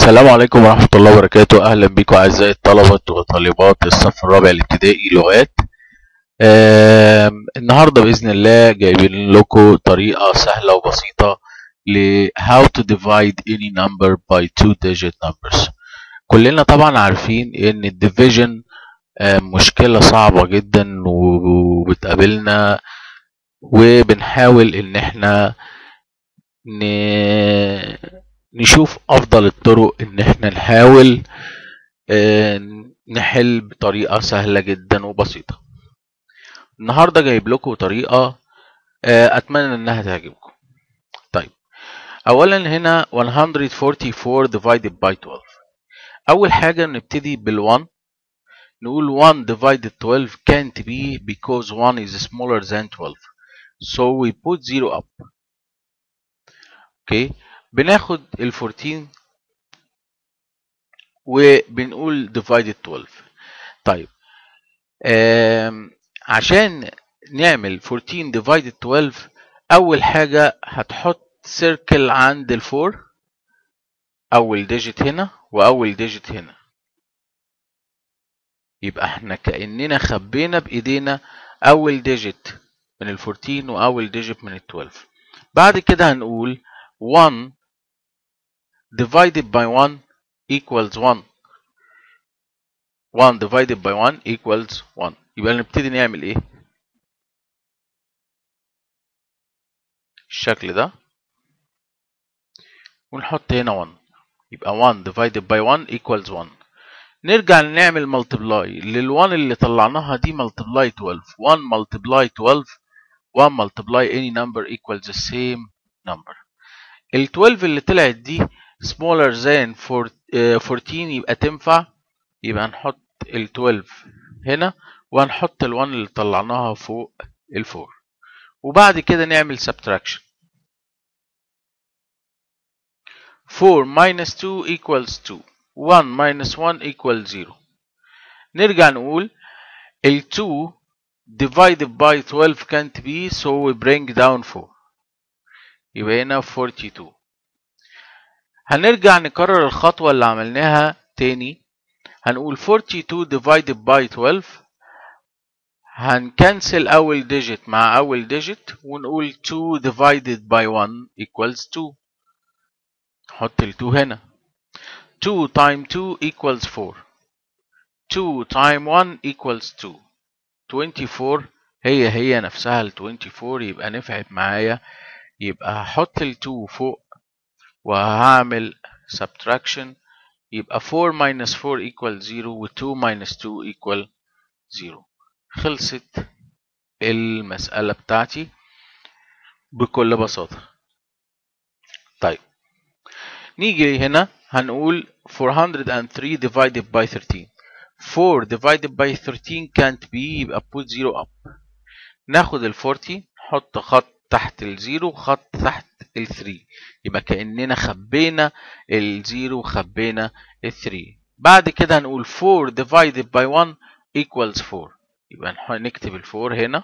السلام عليكم ورحمة الله وبركاته أهلا بكم أعزائي الطلبة وطالبات الصف الرابع الابتدائي لغات آم، النهاردة بإذن الله جايبين لكم طريقة سهلة وبسيطة ل how to divide any number by two digit numbers كلنا طبعا عارفين إن الديفيجن مشكلة صعبة جدا وبتقابلنا وبنحاول إن احنا ن... نشوف افضل الطرق ان احنا نحاول آه، نحل بطريقة سهلة جدا وبسيطة النهاردة جايب لكم طريقة آه، اتمنى انها تعجبكم طيب اولا هنا 144 divided by 12 اول حاجة نبتدي بال1 نقول 1 divided 12 can't be because 1 is smaller than 12 so we put 0 up اوكي بناخد ال 14 وبنقول divided 12 طيب آم عشان نعمل 14 divided 12 اول حاجة هتحط سيركل عند الفور اول ديجيت هنا واول ديجيت هنا يبقى احنا كأننا خبينا بايدينا اول ديجيت من ال 14 واول ديجيت من ال 12 بعد كده هنقول 1 divided by 1 equals 1 1 divided by 1 equals 1 يبقى نبتدي نعمل ايه الشكل ده ونحط هنا 1 يبقى 1 divided by 1 equals 1 نرجع نعمل multiply لل1 اللي طلعناها دي multiply 12 1 multiply 12 1 multiply any number equals the same number ال 12 اللي طلعت دي smaller than 14 يبقى تنفع يبقى هنحط ال 12 هنا وهنحط ال 1 اللي طلعناها فوق ال 4 وبعد كده نعمل subtraction 4 minus 2 equals 2 1 minus 1 equals 0 نرجع نقول ال 2 divided by 12 can't be so we bring down 4 يبقى هنا 42 هنرجع نكرر الخطوة اللي عملناها تاني هنقول 42 divided by 12 هنكنسل أول ديجيت مع أول ديجيت ونقول 2 divided by 1 equals 2 نحط ال 2 هنا 2 times 2 equals 4 2 times 1 equals 2 24 هي هي نفسها ال 24 يبقى نفعت معايا يبقى هحط ال 2 فوق وهعمل subtraction يبقى 4 minus 4 equal 0 و 2 minus 2 equal 0 خلصت المسألة بتاعتي بكل بساطة طيب نيجي هنا هنقول 403 divided by 13 4 divided by 13 can't be يبقى put 0 up ناخد ال 40 نحط خط تحت الزيرو وخط تحت ال 3 يبقى كأننا خبينا الزيرو وخبينا ال 3 بعد كده هنقول 4 divided by 1 equals 4 يبقى نكتب ال 4 هنا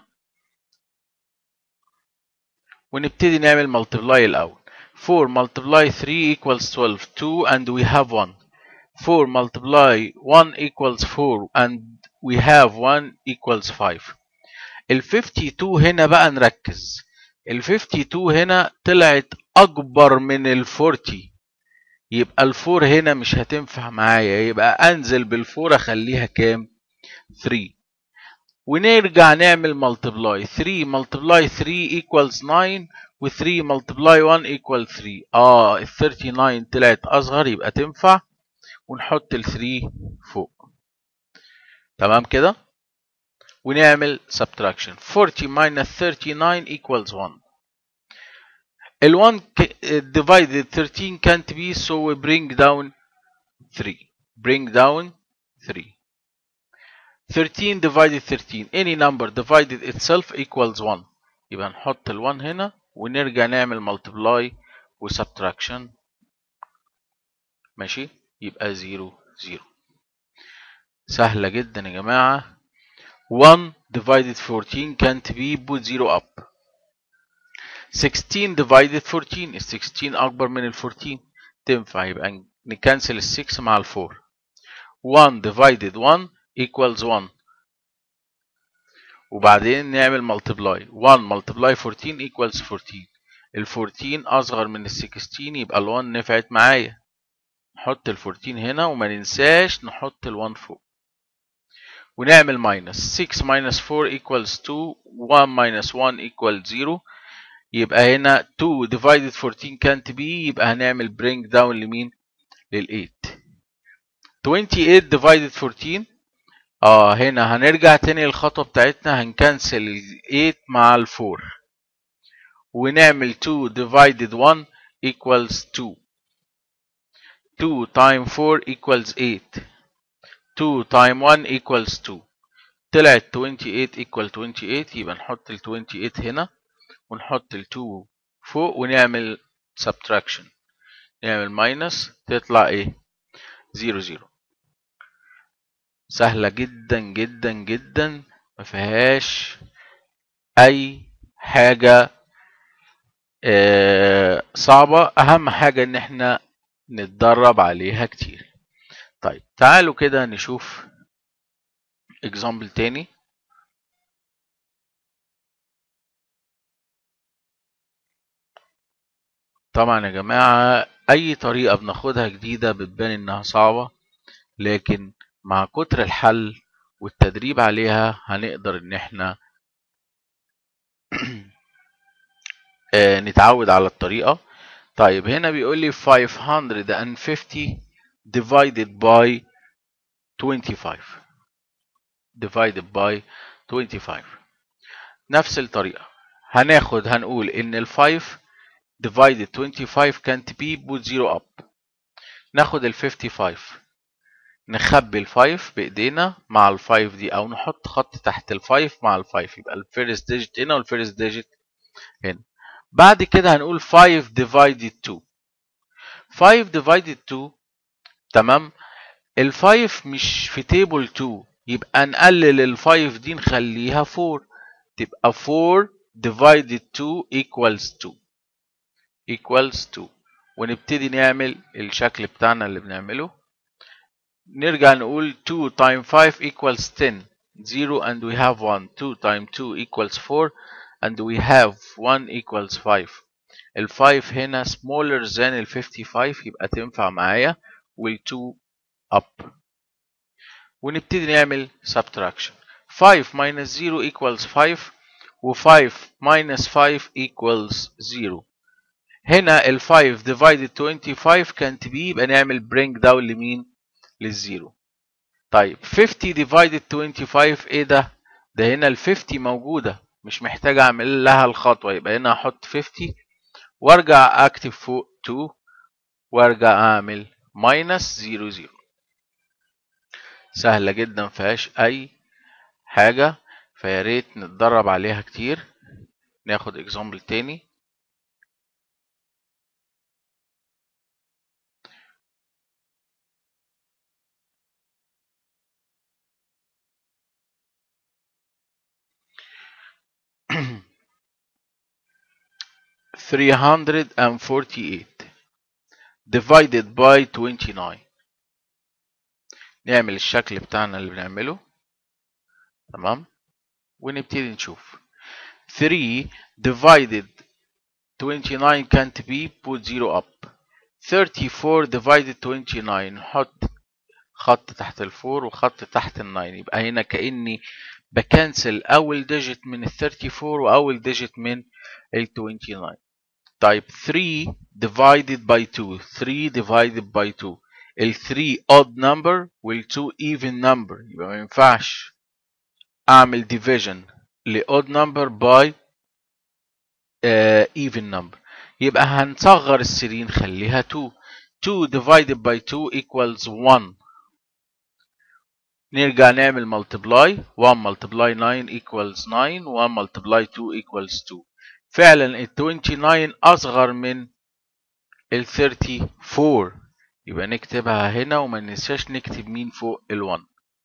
ونبتدي نعمل multiply الأول 4 multiply 3 equals 12 2 and we have 1 4 multiply 1 equals 4 and we have 1 equals 5 ال 52 هنا بقى نركز ال 52 هنا طلعت اكبر من ال 40 يبقى الفور هنا مش هتنفع معايا يبقى انزل بالفور اخليها كام 3 ونرجع نعمل ملتبلاي 3 ملتبلاي 3 equals 9 و 3 ملتبلاي 1 equals 3 اه ال 39 طلعت اصغر يبقى تنفع ونحط ال 3 فوق تمام كده ونعمل subtraction 40 minus 39 equals 1 ال 1 divided 13 can't be so we bring down 3 bring down 3 13 divided 13 any number divided itself equals 1 يبقى نحط ال 1 هنا ونرجع نعمل multiply و subtraction ماشي يبقى 0 0 سهلة جدا يا جماعة 1 divided 14 can't be put 0 up 16 divided 14 ال 16 أكبر من ال 14 تنفع يبقى نكنسل ال 6 مع ال 4 1 divided 1 equals 1 وبعدين نعمل multiply 1 multiply 14 equals 14 ال 14 أصغر من ال 16 يبقى ال 1 نفعت معايا نحط ال 14 هنا وما ننساش نحط ال 1 فوق ونعمل minus 6 minus 4 equals 2 1 minus 1 equals 0 يبقى هنا 2 divided 14 can't be يبقى هنعمل bring down لمين لل 8 28 divided 14 اه هنا هنرجع تاني للخطوة بتاعتنا هنكنسل ال 8 مع ال 4 ونعمل 2 divided 1 equals 2 2 times 4 equals 8 2 times 1 equals 2 طلعت 28 equal 28 يبقى نحط ال 28 هنا ونحط ال 2 فوق ونعمل subtraction نعمل minus تطلع ايه 0 0 سهلة جدا جدا جدا ما فيهاش اي حاجة آه صعبة اهم حاجة ان احنا نتدرب عليها كتير طيب تعالوا كده نشوف example تاني طبعا يا جماعة أي طريقة بناخدها جديدة بتبان إنها صعبة لكن مع كتر الحل والتدريب عليها هنقدر إن احنا نتعود على الطريقة طيب هنا بيقول لي 550 divided by 25 divided by 25 نفس الطريقة هناخد هنقول إن ال 5 divided 25 can't be put 0 up ناخد ال 55 نخبي ال 5 بايدينا مع ال 5 دي او نحط خط تحت ال 5 مع ال 5 يبقى الفيرست ديجيت هنا والفيرست ديجيت هنا بعد كده هنقول 5 divided 2 5 divided 2 تمام ال 5 مش في تيبل 2 يبقى نقلل ال 5 دي نخليها 4 تبقى 4 divided 2 equals 2 equals 2 ونبتدي نعمل الشكل بتاعنا اللي بنعمله نرجع نقول 2 times 5 equals 10 0 and we have 1 2 times 2 equals 4 and we have 1 equals 5 ال 5 هنا smaller than ال 55 يبقى تنفع معايا وال 2 up ونبتدي نعمل subtraction 5 minus 0 equals 5 و 5 minus 5 equals 0 هنا ال 5 divided 25 كانت بي يبقى نعمل bring down لمين للزيرو طيب 50 divided 25 ايه ده ده هنا ال 50 موجوده مش محتاج اعمل لها الخطوه يبقى هنا احط 50 وارجع اكتب فوق 2 وارجع اعمل minus 0 0 سهله جدا مفيهاش اي حاجه فيا ريت نتدرب عليها كتير ناخد اكزامبل تاني three hundred and forty-eight divided by twenty-nine نعمل الشكل بتاعنا اللي بنعمله تمام ونبتدي نشوف 3 divided 29 can't be put 0 up 34 divided 29 نحط خط تحت الفور وخط تحت الناين يبقى هنا كأني بكنسل أول ديجيت من ال 34 وأول ديجيت من ال 29 طيب 3 divided by 2 3 divided by 2 ال 3 odd number وال 2 even number يبقى ما ينفعش أعمل division ل odd number by uh, even number يبقى هنصغر ال 3 نخليها 2 2 divided by 2 equals 1 نرجع نعمل multiply 1 multiply 9 equals 9 1 multiply 2 equals 2 فعلا ال 29 أصغر من ال 34 يبقى نكتبها هنا وما ننساش نكتب مين فوق ال 1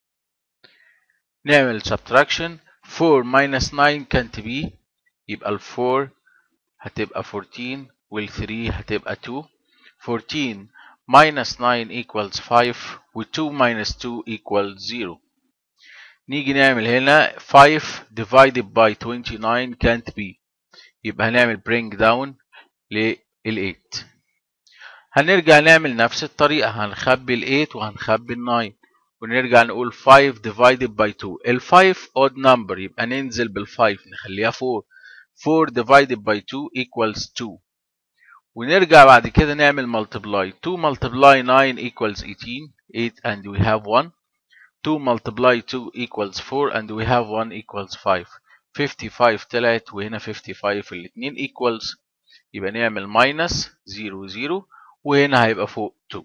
نعمل subtraction 4 minus 9 can't be يبقى ال 4 هتبقى 14 وال 3 هتبقى 2 14 minus 9 equals 5 و 2 minus 2 equals 0 نيجي نعمل هنا 5 divided by 29 can't be يبقى هنعمل bring down لل 8 هنرجع نعمل نفس الطريقة هنخبي ال 8 وهنخبي ال 9 ونرجع نقول 5 divided by 2 ال 5 odd number يبقى ننزل بال 5 نخليها 4 4 divided by 2 equals 2 ونرجع بعد كده نعمل multiply 2 multiply 9 equals 18 8 and we have 1 2 multiply 2 equals 4 and we have 1 equals 5 55 طلعت وهنا 55 الاثنين equals يبقى نعمل minus 0 0 وهنا هيبقى فوق 2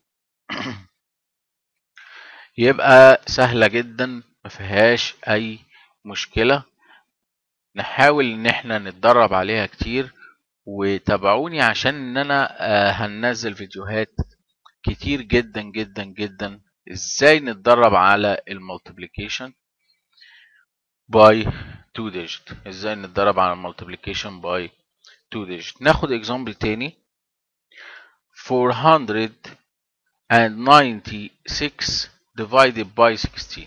يبقى سهلة جدا ما فيهاش أي مشكلة نحاول إن احنا نتدرب عليها كتير وتابعوني عشان إن أنا هننزل فيديوهات كتير جدا جدا جدا إزاي نتدرب على المultiplication by 2 digit إزاي نتدرب على المultiplication by 2 digit ناخد example تاني 496 divided by 16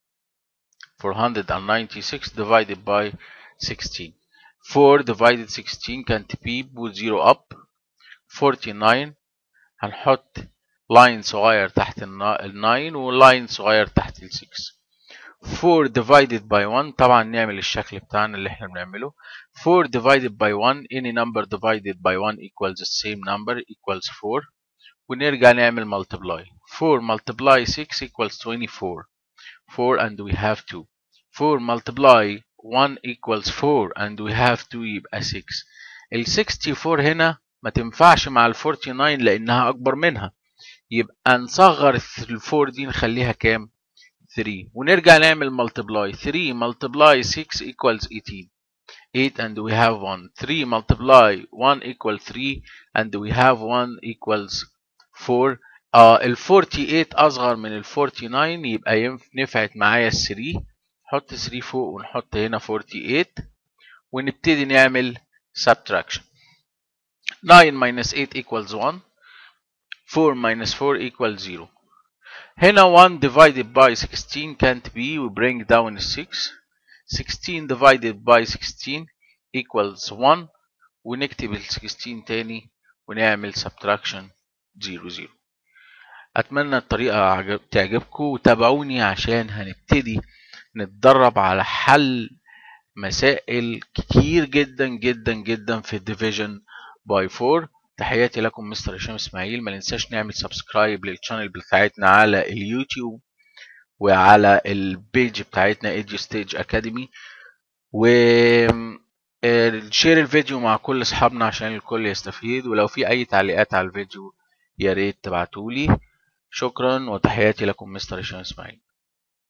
496 divided by 16 4 divided 16 can't be put 0 up 49 هنحط لاين صغير تحت ال 9 ولاين صغير تحت ال 6 4 divided by 1 طبعا نعمل الشكل بتاعنا اللي احنا بنعمله 4 divided by 1 any number divided by 1 equals the same number equals 4 ونرجع نعمل multiply 4 multiply 6 equals 24 4 and we have 2 4 multiply 1 equals 4 and we have 2 يبقى 6 ال 64 هنا ما تنفعش مع ال 49 لأنها أكبر منها يبقى نصغر ال 4 دي نخليها كام 3 ونرجع نعمل multiply 3 multiply 6 equals 18 8 and we have 1 3 multiply 1 equals 3 and we have 1 equals 4 آه ال 48 أصغر من ال 49 يبقى نفعت معايا ال 3 نحط 3 فوق ونحط هنا 48 ونبتدي نعمل subtraction 9 minus 8 equals 1 4 minus 4 equals 0 هنا 1 divided by 16 can't be we bring down 6 16 divided by 16 equals 1 ونكتب ال 16 تاني ونعمل subtraction 0 0 أتمنى الطريقة تعجبكم وتابعوني عشان هنبتدي نتدرب على حل مسائل كتير جدا جدا جدا في الديفيجن باي 4 تحياتي لكم مستر هشام اسماعيل ما ننساش نعمل سبسكرايب للشانل بتاعتنا على اليوتيوب وعلى البيج بتاعتنا ايديو ستيج اكاديمي و شير الفيديو مع كل اصحابنا عشان الكل يستفيد ولو في اي تعليقات على الفيديو يا ريت تبعتولي شكرا وتحياتي لكم مستر هشام اسماعيل